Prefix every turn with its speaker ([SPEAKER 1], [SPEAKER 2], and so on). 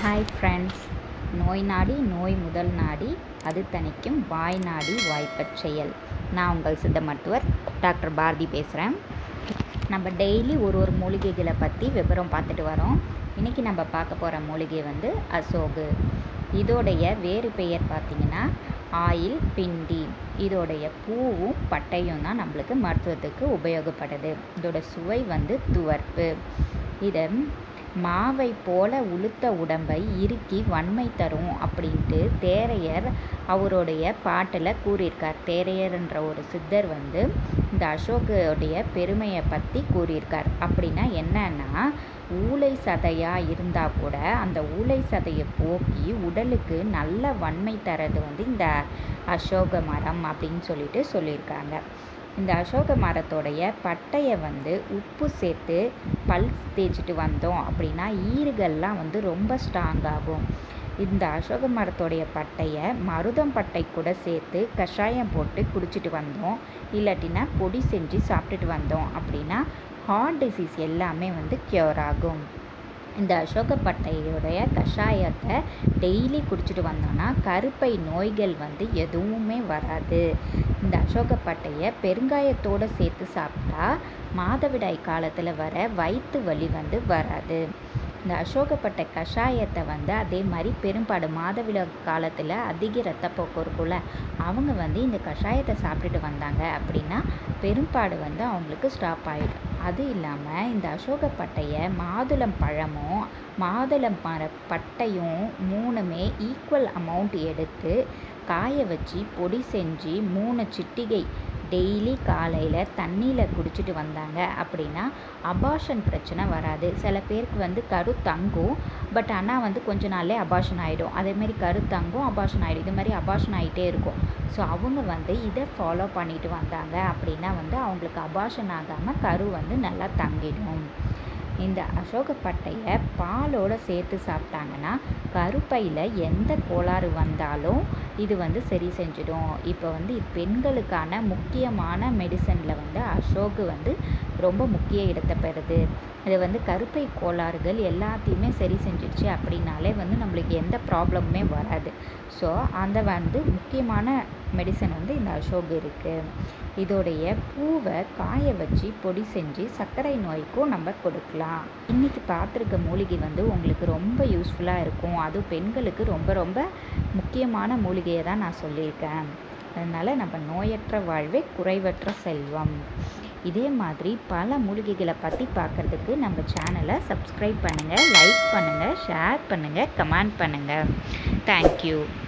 [SPEAKER 1] hi friends நோய் நாடி நோய் முதல் நாடி அது தணிக்கும் வாய் நாடி வாய்ப்பச் செயல் நான் உங்கள் சித்த மருத்துவர் டாக்டர் பாரதி பேசுகிறேன் நம்ம டெய்லி ஒரு ஒரு மூலிகைகளை பற்றி விவரம் பார்த்துட்டு வரோம் இன்றைக்கி நம்ம பார்க்க போகிற மூலிகை வந்து அசோகு இதோடைய வேறு பெயர் பார்த்திங்கன்னா ஆயில் பிண்டி இதோடைய பூவும் பட்டையும் தான் நம்மளுக்கு மருத்துவத்துக்கு உபயோகப்படுது இதோட சுவை வந்து துவர்ப்பு இதை மாவை போல உளுத்த உடம்பை இறுக்கி வன்மை தரும் அப்படின்ட்டு தேரையர் அவருடைய பாட்டில் கூறியிருக்கார் தேரையர்ன்ற ஒரு சித்தர் வந்து இந்த அசோகோடைய பெருமையை பற்றி கூறியிருக்கார் அப்படின்னா என்னன்னா ஊளை சதையாக இருந்தால் கூட அந்த ஊளை சதையை போக்கி உடலுக்கு நல்ல வன்மை தரது வந்து இந்த அசோக மரம் அப்படின்னு சொல்லிட்டு சொல்லியிருக்காங்க இந்த அசோக மரத்தோடைய பட்டையை வந்து உப்பு சேர்த்து பல் தேய்ச்சிட்டு வந்தோம் அப்படின்னா ஈறுகள்லாம் வந்து ரொம்ப ஸ்ட்ராங் ஆகும் இந்த அசோக மரத்தோடைய பட்டையை மருதம் பட்டை கூட சேர்த்து கஷாயம் போட்டு குடிச்சிட்டு வந்தோம் இல்லாட்டினா பொடி செஞ்சு சாப்பிட்டுட்டு வந்தோம் அப்படின்னா ஹார்ட் டிசீஸ் எல்லாமே வந்து க்யூர் ஆகும் இந்த அசோகப்பட்டையுடைய கஷாயத்தை டெய்லி குடிச்சிட்டு வந்தோன்னா கருப்பை நோய்கள் வந்து எதுவுமே வராது இந்த அசோகப்பட்டையை பெருங்காயத்தோடு சேர்த்து சாப்பிட்டா மாதவிடாய் காலத்தில் வர வயிற்று வலி வந்து வராது இந்த அசோகப்பட்டை கஷாயத்தை வந்து அதே மாதிரி பெரும்பாடு மாதவிட காலத்தில் அதிக ரத்தப்போக்கு இருக்கும்ல அவங்க வந்து இந்த கஷாயத்தை சாப்பிட்டுட்டு வந்தாங்க அப்படின்னா பெரும்பாடு வந்து அவங்களுக்கு ஸ்டாப் ஆகிடும் அது இல்லாமல் இந்த அசோகப்பட்டையை மாதுளம் பழமும் மாதுளம் மர பட்டையும் மூணுமே ஈக்குவல் அமௌண்ட் எடுத்து காய வச்சு பொடி செஞ்சு மூணு சிட்டிகை டெய்லி காலையில் தண்ணியில் குடிச்சிட்டு வந்தாங்க அப்படின்னா அபாஷன் பிரச்சனை வராது சில பேருக்கு வந்து கரு தங்கும் பட் ஆனால் வந்து கொஞ்ச நாள்லே அபாஷன் ஆகிடும் அதேமாரி கரு தங்கும் அபாஷன் ஆகிடும் இது மாதிரி அபாஷன் ஆகிட்டே இருக்கும் ஸோ அவங்க வந்து இதை ஃபாலோ பண்ணிட்டு வந்தாங்க அப்படின்னா வந்து அவங்களுக்கு அபாஷன் ஆகாமல் கரு வந்து நல்லா தங்கிடும் இந்த அசோகப்பட்டையை பாலோடு சேர்த்து சாப்பிட்டாங்கன்னா கருப்பையில் எந்த கோளாறு வந்தாலும் இது வந்து சரி செஞ்சிடும் இப்போ வந்து பெண்களுக்கான முக்கியமான மெடிசனில் வந்து அசோகு வந்து ரொம்ப முக்கிய இடத்தை பெறுது இது வந்து கருப்பை கோளாறுகள் எல்லாத்தையுமே சரி செஞ்சிடுச்சு அப்படின்னாலே வந்து நம்மளுக்கு எந்த ப்ராப்ளமுமே வராது ஸோ அந்த வந்து முக்கியமான மெடிசன் வந்து இந்த அசோக் இருக்குது இதோடைய பூவை காய வச்சு பொடி செஞ்சு சர்க்கரை நோய்க்கும் நம்ம கொடுக்கலாம் இன்றைக்கி பார்த்துருக்க மூலிகை வந்து உங்களுக்கு ரொம்ப யூஸ்ஃபுல்லாக இருக்கும் அதுவும் பெண்களுக்கு ரொம்ப ரொம்ப முக்கியமான மூலிகையை தான் நான் சொல்லியிருக்கேன் அதனால் நம்ம நோயற்ற வாழ்வே குறைவற்ற செல்வம் இதே மாதிரி பல மூலிகைகளை பற்றி பார்க்குறதுக்கு நம்ம சேனலை சப்ஸ்கிரைப் பண்ணுங்கள் லைக் பண்ணுங்கள் ஷேர் பண்ணுங்கள் கமெண்ட் பண்ணுங்கள் தேங்க்யூ